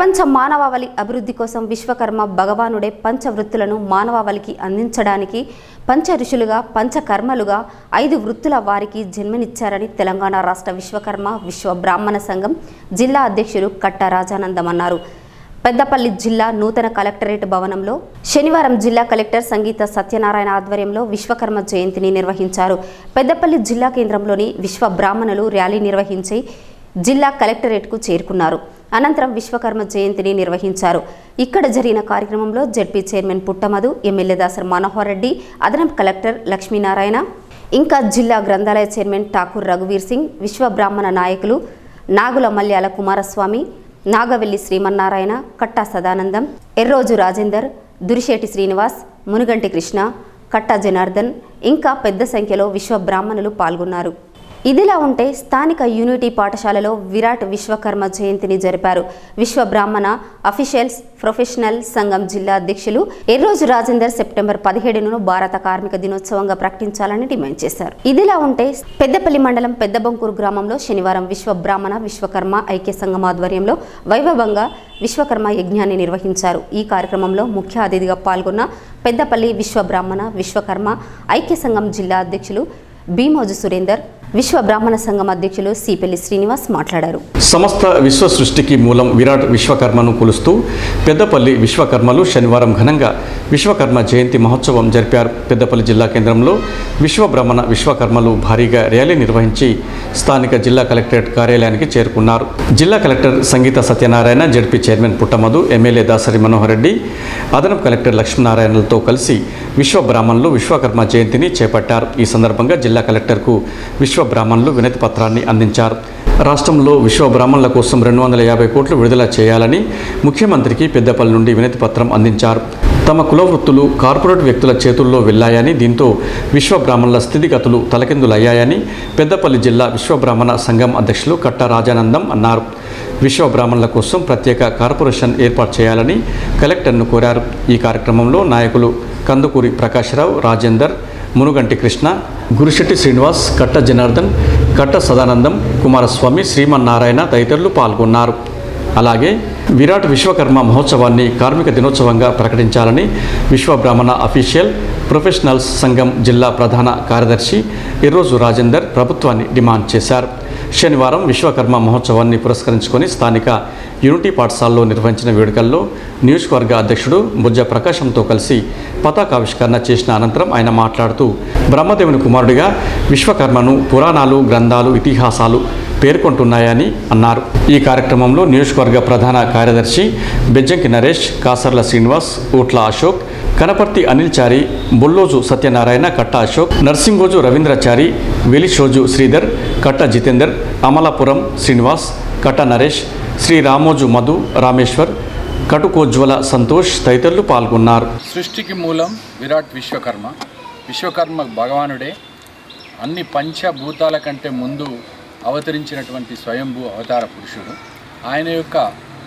ప్రపంచ మానవావళి అభివృద్ధి కోసం విశ్వకర్మ భగవానుడే పంచవృత్తులను మానవావళికి అందించడానికి పంచ ఋషులుగా పంచకర్మలుగా ఐదు వృత్తుల వారికి జన్మనిచ్చారని తెలంగాణ రాష్ట్ర విశ్వకర్మ విశ్వ బ్రాహ్మణ సంఘం జిల్లా అధ్యక్షులు కట్ట రాజానందం అన్నారు పెద్దపల్లి జిల్లా నూతన కలెక్టరేట్ భవనంలో శనివారం జిల్లా కలెక్టర్ సంగీత సత్యనారాయణ ఆధ్వర్యంలో విశ్వకర్మ జయంతిని నిర్వహించారు పెద్దపల్లి జిల్లా కేంద్రంలోని విశ్వ బ్రాహ్మణులు ర్యాలీ నిర్వహించి జిల్లా కలెక్టరేట్కు చేరుకున్నారు అనంతరం విశ్వకర్మ జయంతిని నిర్వహించారు ఇక్కడ జరిగిన కార్యక్రమంలో ZP chairman Putta Madhu MLA Dasari Manohar Reddy అదనపు కలెక్టర్ లక్ష్మీనారాయణ ఇంకా జిల్లా గ్రంథాలయ చైర్మన్ ఠాకూర్ రఘువీర్ సింగ్ విశ్వ బ్రాహ్మణ నాయకులు నాగుల మల్యాల కుమారస్వామి నాగవెల్లి శ్రీమన్నారాయణ కట్టా సదానందం ఎర్రోజు రాజేందర్ దురిశేటి శ్రీనివాస్ మునుగంటి కృష్ణ కట్టా జనార్దన్ ఇంకా పెద్ద సంఖ్యలో విశ్వ బ్రాహ్మణులు పాల్గొన్నారు ఇదిలా ఉంటే స్థానిక యూనిటీ పాఠశాలలో విరాట్ విశ్వకర్మ జయంతిని జరిపారు విశ్వ బ్రాహ్మణ అఫీషియల్స్ ప్రొఫెషనల్ సంఘం జిల్లా అధ్యక్షులు ఎర్రోజు రాజేందర్ సెప్టెంబర్ పదిహేడును భారత కార్మిక దినోత్సవంగా ప్రకటించాలని డిమాండ్ చేశారు ఇదిలా ఉంటే పెద్దపల్లి మండలం పెద్దబంకూరు గ్రామంలో శనివారం విశ్వ బ్రాహ్మణ విశ్వకర్మ ఐక్య సంఘం ఆధ్వర్యంలో వైభవంగా విశ్వకర్మ యజ్ఞాన్ని నిర్వహించారు ఈ కార్యక్రమంలో ముఖ్య అతిథిగా పాల్గొన్న పెద్దపల్లి విశ్వ బ్రాహ్మణ విశ్వకర్మ ఐక్య సంఘం జిల్లా అధ్యక్షులు భీమోజు సురేందర్ విశ్వ బ్రాహ్మణ సంఘం అధ్యక్షులు సిపెల్లి శ్రీనివాస్ మాట్లాడారు సమస్త విశ్వ సృష్టికి మూలం విరాట్ విశ్వకర్మను కొలుస్తూ పెద్దపల్లి విశ్వకర్మలు శనివారం ఘనంగా విశ్వకర్మ జయంతి మహోత్సవం జరిపారు పెద్దపల్లి జిల్లా కేంద్రంలో విశ్వ బ్రహ్మణ విశ్వకర్మలు భారీగా ర్యాలీ నిర్వహించి స్థానిక జిల్లా కలెక్టరేట్ కార్యాలయానికి చేరుకున్నారు జిల్లా collector Sangeetha Satyanarayana ZP chairman Putta Madhu MLA Dasari Manohar Reddy అదనపు కలెక్టర్ లక్ష్మీనారాయణలతో కలిసి విశ్వ బ్రాహ్మణులు విశ్వకర్మ జయంతిని చేపట్టారు ఈ సందర్భంగా జిల్లా కలెక్టర్కు విశ్వ బ్రాహ్మణులు వినతి పత్రాన్ని అందించారు రాష్ట్రంలో విశ్వ బ్రాహ్మణుల కోసం రెండు వందల యాభై కోట్లు విడుదల చేయాలని ముఖ్యమంత్రికి పెద్దపల్లి నుండి వినతి పత్రం అందించారు తమ కుల వృత్తులు కార్పొరేట్ వ్యక్తుల చేతుల్లో వెళ్ళాయని దీంతో విశ్వ బ్రాహ్మణుల స్థితిగతులు తలకిందులయ్యాయని పెద్దపల్లి జిల్లా విశ్వ బ్రాహ్మణ సంఘం అధ్యక్షులు కట్ట రాజానందం అన్నారు విశ్వ బ్రాహ్మణుల కోసం ప్రత్యేక కార్పొరేషన్ ఏర్పాటు చేయాలని కలెక్టర్ను కోరారు ఈ కార్యక్రమంలో నాయకులు కందుకూరి ప్రకాశ్రావు రాజేందర్ మునుగంటి కృష్ణ గురిశెట్టి శ్రీనివాస్ కట్ట జనార్దన్ కట్ట సదానందం కుమారస్వామి శ్రీమన్నారాయణ తదితరులు పాల్గొన్నారు అలాగే విరాట్ విశ్వకర్మ మహోత్సవాన్ని కార్మిక దినోత్సవంగా ప్రకటించాలని విశ్వ బ్రాహ్మణ అఫీషియల్ ప్రొఫెషనల్స్ సంఘం జిల్లా ప్రధాన కార్యదర్శి ఎర్రోజు రాజేందర్ ప్రభుత్వాన్ని డిమాండ్ చేశారు శనివారం విశ్వకర్మ మహోత్సవాన్ని పురస్కరించుకొని స్థానిక యూనిటీ పాఠశాలలో నిర్వహించిన వేడుకల్లో నియోజకవర్గ అధ్యక్షుడు బుజ్జ ప్రకాశంతో కలిసి పతాకావిష్కరణ చేసిన అనంతరం ఆయన మాట్లాడుతూ బ్రహ్మదేవుని కుమారుడిగా విశ్వకర్మను పురాణాలు గ్రంథాలు ఇతిహాసాలు పేర్కొంటున్నాయని అన్నారు ఈ కార్యక్రమంలో నియోజకవర్గ ప్రధాన కార్యదర్శి బెజ్జంకి నరేష్ కాసర్ల శ్రీనివాస్ ఊట్ల అశోక్ కనపర్తి అనిల్ చారి బొల్లోజు సత్యనారాయణ కట్ట అశోక్ నర్సింగోజు రవీంద్రచారి వెలిషోజు శ్రీధర్ కట్ట జితేందర్ అమలాపురం శ్రీనివాస్ కట్ట నరేష్ శ్రీ రామోజు మధు రామేశ్వర్ కటుకోజ్వల సంతోష్ తదితరులు పాల్గొన్నారు సృష్టికి మూలం విరాట్ విశ్వకర్మ విశ్వకర్మ భగవానుడే అన్ని పంచభూతాల కంటే ముందు అవతరించినటువంటి స్వయంభూ అవతార పురుషుడు ఆయన యొక్క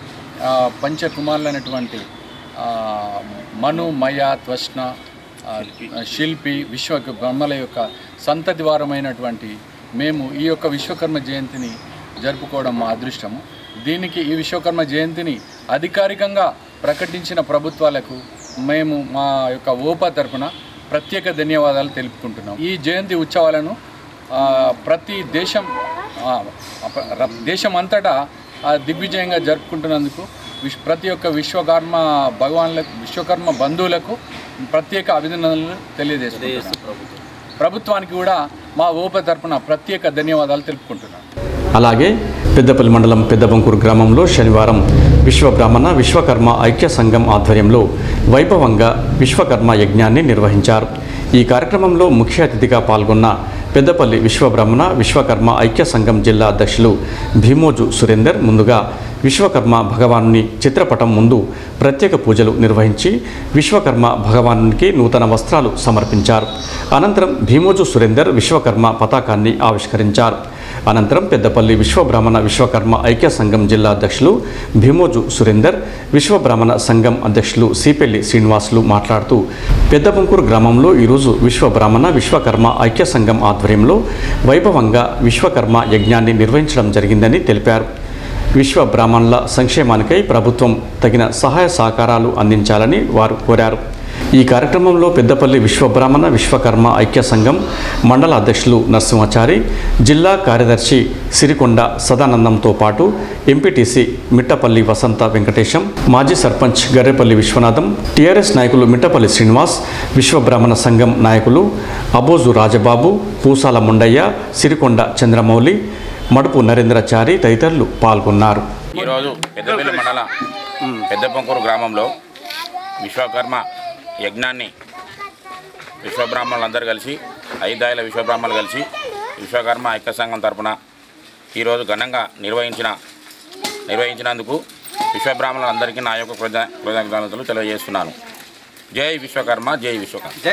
ఆ, పంచకుమారులైనటువంటి ఆ, మను మయ త్వష్ణ ఆ, శిల్పి విశ్వ బ్రహ్మల యొక్క సంతతి వారమైనటువంటి మేము ఈ యొక్క విశ్వకర్మ జయంతిని జరుపుకోవడం మా అదృష్టము దీనికి ఈ విశ్వకర్మ జయంతిని అధికారికంగా ప్రకటించిన ప్రభుత్వాలకు మేము మా యొక్క ఓపా తరపున ప్రత్యేక ధన్యవాదాలు తెలుపుకుంటున్నాం ఈ జయంతి ఉత్సవాలను ఆ, ప్రతి దేశం ఆ, అప- ర- దేశం అంతటా ఆ, దిగ్విజయంగా జరుపుకుంటున్నందుకు విశ్ ప్రతి ఒక్క విశ్వకర్మ భగవాన్లకు విశ్వకర్మ బంధువులకు ప్రత్యేక అభినందనలు తెలియజేస్తున్నాం ప్రభుత్వానికి కూడా మా ఓప తరపున ప్రత్యేక ధన్యవాదాలు తెలుపుకుంటున్నాను అలాగే పెద్దపల్లి మండలం పెద్దబంకూరు గ్రామంలో శనివారం విశ్వ బ్రాహ్మణ విశ్వకర్మ ఐక్య సంఘం ఆధ్వర్యంలో వైభవంగా విశ్వకర్మ యజ్ఞాన్ని నిర్వహించారు ఈ కార్యక్రమంలో ముఖ్య అతిథిగా పాల్గొన్న పెద్దపల్లి విశ్వబ్రహ్మణ విశ్వకర్మ ఐక్య సంఘం జిల్లా అధ్యక్షులు భీమోజు సురేందర్ ముందుగా విశ్వకర్మ భగవానుని చిత్రపటం ముందు ప్రత్యేక పూజలు నిర్వహించి విశ్వకర్మ భగవానునికి నూతన వస్త్రాలు సమర్పించారు అనంతరం భీమోజు సురేందర్ విశ్వకర్మ పతాకాన్ని ఆవిష్కరించారు అనంతరం పెద్దపల్లి విశ్వబ్రాహ్మణ విశ్వకర్మ ఐక్య సంఘం జిల్లా అధ్యక్షులు భీమోజు సురేందర్ విశ్వబ్రాహ్మణ సంఘం అధ్యక్షులు సిపెల్లి శ్రీనివాసులు మాట్లాడుతూ పెద్దబంకూరు గ్రామంలో ఈరోజు విశ్వబ్రాహ్మణ విశ్వకర్మ ఐక్య సంఘం ఆధ్వర్యంలో వైభవంగా విశ్వకర్మ యజ్ఞాన్ని నిర్వహించడం జరిగిందని తెలిపారు విశ్వ బ్రాహ్మణుల సంక్షేమానికై ప్రభుత్వం తగిన సహాయ సహకారాలు అందించాలని వారు కోరారు ఈ కార్యక్రమంలో పెద్దపల్లి విశ్వబ్రాహ్మణ విశ్వకర్మ ఐక్య సంఘం మండల అధ్యక్షులు నరసింహాచారి జిల్లా కార్యదర్శి సిరికొండ సదానందంతో పాటు ఎంపీటీసీ మిట్టపల్లి వసంత వెంకటేశం మాజీ సర్పంచ్ గర్రెపల్లి విశ్వనాథం టీఆర్ఎస్ నాయకులు మిట్టపల్లి శ్రీనివాస్ విశ్వబ్రాహ్మణ సంఘం నాయకులు అబోజు రాజబాబు పూసాల ముండయ్య సిరికొండ చంద్రమౌళి మడుపు నరేంద్రచారి తదితరులు పాల్గొన్నారు ఈరోజు పెద్దపల్లి మండల పెద్దపంకూరు గ్రామంలో విశ్వకర్మ యజ్ఞాన్ని విశ్వబ్రాహ్మణులందరూ కలిసి ఐదాయిల విశ్వబ్రాహ్మణులు కలిసి విశ్వకర్మ ఐక్య సంఘం తరపున ఈరోజు ఘనంగా నిర్వహించిన నిర్వహించినందుకు విశ్వబ్రాహ్మణులందరికీ నా యొక్క కృత కృతజ్ఞతలు తెలియజేస్తున్నాను జై విశ్వకర్మ జై విశ్వకర్మ